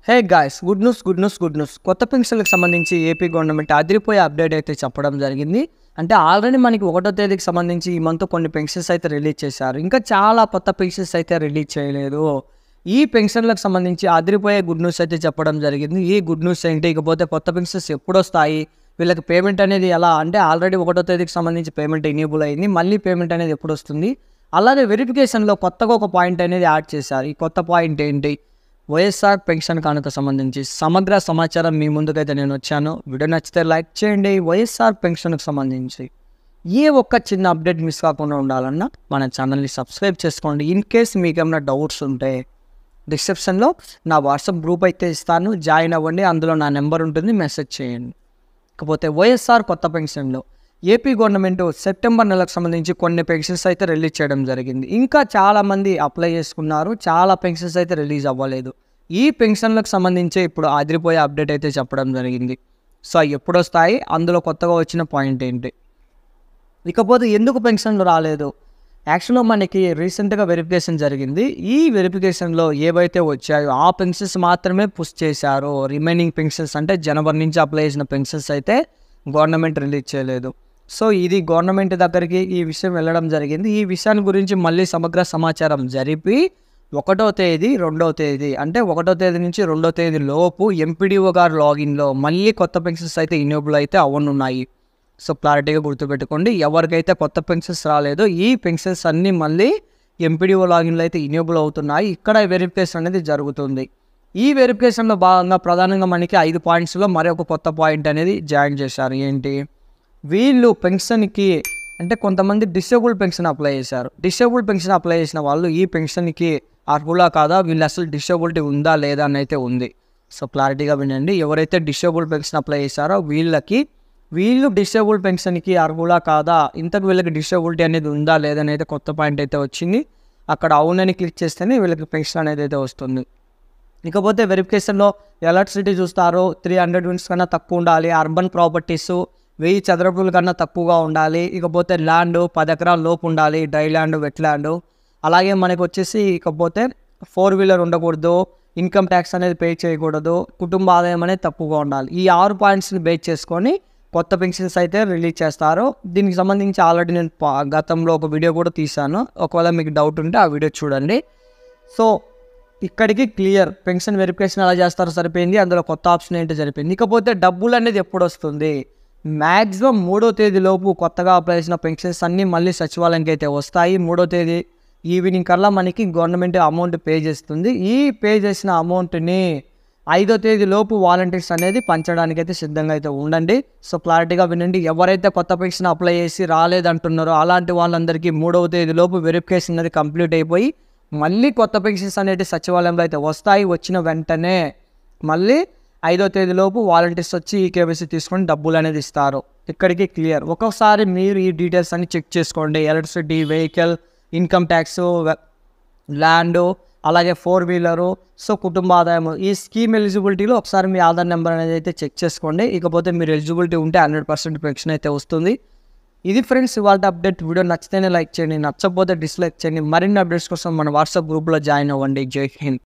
హే guys good news good news good news కొత్త పెన్షన్లకు సంబంధించి ఏపీ గవర్నమెంట్ అదిరిపోయే అప్డేట్ అయితే చెప్పడం జరిగింది అంటే ఆల్రెడీ మనకి ఒకటో తేదీకి సంబంధించి ఈ మంత్ కొన్ని పెన్షన్స్ అయితే రిలీజ్ చేశారు ఇంకా చాలా కొత్త పెన్షన్స్ అయితే రిలీజ్ చేయలేదు ఈ పెన్షన్లకు సంబంధించి అదిరిపోయే గుడ్ న్యూస్ అయితే చెప్పడం జరిగింది ఈ గుడ్ న్యూస్ ఏంటి ఇకపోతే కొత్త పెన్షన్స్ ఎప్పుడు వస్తాయి వీళ్ళకి పేమెంట్ అనేది ఎలా అంటే ఆల్రెడీ ఒకటో తేదీకి సంబంధించి పేమెంట్ ఎనేబుల్ అయింది మళ్ళీ పేమెంట్ అనేది ఎప్పుడు వస్తుంది అలాగే వెరిఫికేషన్లో కొత్తగా ఒక పాయింట్ అనేది యాడ్ చేశారు ఈ కొత్త పాయింట్ ఏంటి వైఎస్ఆర్ పెన్షన్ కానుక సంబంధించి సమగ్ర సమాచారం మీ ముందుకైతే నేను వచ్చాను వీడియో నచ్చితే లైక్ చేయండి వైఎస్ఆర్ పెన్షన్కి సంబంధించి ఏ ఒక్క చిన్న అప్డేట్ మిస్ కాకుండా ఉండాలన్నా మన ఛానల్ని సబ్స్క్రైబ్ చేసుకోండి ఇన్ కేస్ మీకు ఏమైనా డౌట్స్ ఉంటే డిస్క్రిప్షన్లో నా వాట్సాప్ గ్రూప్ అయితే ఇస్తాను జాయిన్ అవ్వండి అందులో నా నెంబర్ ఉంటుంది మెసేజ్ చేయండి ఇకపోతే వైఎస్ఆర్ కొత్త పెన్షన్లో ఏపీ గవర్నమెంట్ సెప్టెంబర్ నెలకు సంబంధించి కొన్ని పెన్షన్స్ అయితే రిలీజ్ చేయడం జరిగింది ఇంకా చాలామంది అప్లై చేసుకున్నారు చాలా పెన్షన్స్ అయితే రిలీజ్ అవ్వలేదు ఈ పెన్షన్లకు సంబంధించి ఇప్పుడు అదిరిపోయే అప్డేట్ అయితే చెప్పడం జరిగింది సో అవి ఎప్పుడు వస్తాయి అందులో కొత్తగా వచ్చిన పాయింట్ ఏంటి ఇకపోతే ఎందుకు పెన్షన్లు రాలేదు యాక్చువల్గా మనకి రీసెంట్గా వెరిఫికేషన్ జరిగింది ఈ వెరిఫికేషన్లో ఏవైతే వచ్చాయో ఆ పెన్షన్స్ మాత్రమే పుష్ చేశారు రిమైనింగ్ పెన్షన్స్ అంటే జనవరి నుంచి అప్లై చేసిన పెన్షన్స్ అయితే గవర్నమెంట్ రిలీజ్ చేయలేదు సో ఇది గవర్నమెంట్ దగ్గరికి ఈ విషయం వెళ్ళడం జరిగింది ఈ విషయాన్ని గురించి మళ్ళీ సమగ్ర సమాచారం జరిపి ఒకటో తేదీ రెండో తేదీ అంటే ఒకటో తేదీ నుంచి రెండో తేదీ లోపు ఎంపీడీఓ గారు లాగిన్లో మళ్ళీ కొత్త పెన్షన్స్ అయితే ఇనేబుల్ అయితే అవ్వనున్నాయి సో క్లారిటీగా గుర్తుపెట్టుకోండి ఎవరికైతే కొత్త పెన్షన్స్ రాలేదో ఈ పెన్షన్స్ అన్నీ మళ్ళీ ఎంపీడీఓ లాగిన్లో అయితే ఇనేబుల్ అవుతున్నాయి ఇక్కడ వెరిఫికేషన్ అనేది జరుగుతుంది ఈ వెరిఫికేషన్లో భాగంగా ప్రధానంగా మనకి ఐదు పాయింట్స్లో మరొక కొత్త పాయింట్ అనేది జాయిన్ చేశారు ఏంటి వీళ్ళు పెన్షన్కి అంటే కొంతమంది డిసేబుల్ పెన్షన్ అప్లై చేశారు డిసేబుల్ పెన్షన్ అప్లై చేసిన వాళ్ళు ఈ పెన్షన్కి అర్హులా కాదా వీళ్ళు అసలు డిసేబిలిటీ ఉందా లేదా అని అయితే ఉంది సో క్లారిటీగా వినండి ఎవరైతే డిసేబుల్ పెన్షన్ అప్లై చేశారో వీళ్ళకి వీళ్ళు డిసేబుల్ పెన్షన్కి అర్హులా కాదా ఇంతకు వీళ్ళకి డిసేబిలిటీ అనేది ఉందా లేదని అయితే కొత్త పాయింట్ అయితే వచ్చింది అక్కడ అవునని క్లిక్ చేస్తేనే వీళ్ళకి పెన్షన్ అనేది అయితే వస్తుంది ఇకపోతే వెరిఫికేషన్లో ఎలక్ట్రిసిటీ చూస్తారు త్రీ హండ్రెడ్ యూనిట్స్ కన్నా తక్కువ ఉండాలి అర్బన్ ప్రాపర్టీస్ వెయ్యి చదరపుల కన్నా తక్కువగా ఉండాలి ఇకపోతే ల్యాండ్ పది ఎకరాల లోపు ఉండాలి డ్రై ల్యాండ్ వెట్ ల్యాండ్ అలాగే మనకి వచ్చేసి ఇకపోతే ఫోర్ వీలర్ ఉండకూడదు ఇన్కమ్ ట్యాక్స్ అనేది పే చేయకూడదు కుటుంబ ఆదాయం అనేది తక్కువగా ఉండాలి ఈ ఆరు పాయింట్స్ని బేస్ చేసుకొని కొత్త పెన్షన్స్ అయితే రిలీజ్ చేస్తారు దీనికి సంబంధించి ఆల్రెడీ నేను పా- గతంలో ఒక వీడియో కూడా తీశాను ఒకవేళ మీకు డౌట్ ఉంటే ఆ వీడియో చూడండి సో ఇక్కడికి క్లియర్ పెన్షన్ వెరిఫికేషన్ ఎలా చేస్తారో సరిపోయింది అందులో కొత్త ఆప్షన్ ఏంటో సరిపోయింది ఇకపోతే డబ్బులు అనేది ఎప్పుడు వస్తుంది మ్యాక్సిమం మూడో తేదీ లోపు కొత్తగా అప్లై చేసిన పెన్షన్స్ అన్నీ మళ్ళీ సచివాలయంకి అయితే వస్తాయి మూడో తేదీ ఈవినింగ్ కల్లా మనకి గవర్నమెంట్ అమౌంట్ పే చేస్తుంది ఈ పే చేసిన అమౌంట్ని ఐదో తేదీ లోపు వాలంటీర్స్ అనేది పంచడానికి అయితే సిద్ధంగా అయితే ఉండండి సో క్లారిటీగా వినండి ఎవరైతే కొత్త పెన్షన్ అప్లై చేసి రాలేదంటున్నారో అలాంటి వాళ్ళందరికీ మూడవ తేదీ లోపు వెరిఫికేషన్ అనేది కంప్లీట్ అయిపోయి మళ్ళీ కొత్త పెన్షన్స్ అనేవి సచివాలయంలో అయితే వస్తాయి వచ్చిన వెంటనే మళ్ళీ ఐదో తేదీలోపు వాలంటీర్స్ వచ్చి ఈ కేవైసీ తీసుకొని డబ్బులు అనేది ఇస్తారు ఇక్కడికి క్లియర్ ఒక్కొక్కసారి మీరు ఈ డీటెయిల్స్ అన్ని చెక్ చేసుకోండి electricity vehicle income tax land అలాగే ఫోర్ వీలరు సో కుటుంబ ఆదాయం ఈ స్కీమ్ ఎలిజిబిలిటీలో ఒకసారి మీ ఆధార్ నెంబర్ అనేది అయితే చెక్ చేసుకోండి ఇకపోతే మీరు ఎలిజిబిలిటీ ఉంటే హండ్రెడ్ పర్సెంట్ పెన్షన్ అయితే వస్తుంది ఇది ఫ్రెండ్స్ ఇవాళ అప్డేట్ వీడియో నచ్చితేనే లైక్ చేయండి నచ్చకపోతే డిస్లైక్ చేయండి మరిన్ని అప్డేట్స్ కోసం మన వాట్సాప్ గ్రూప్లో జాయిన్ అవ్వండి జై హింద్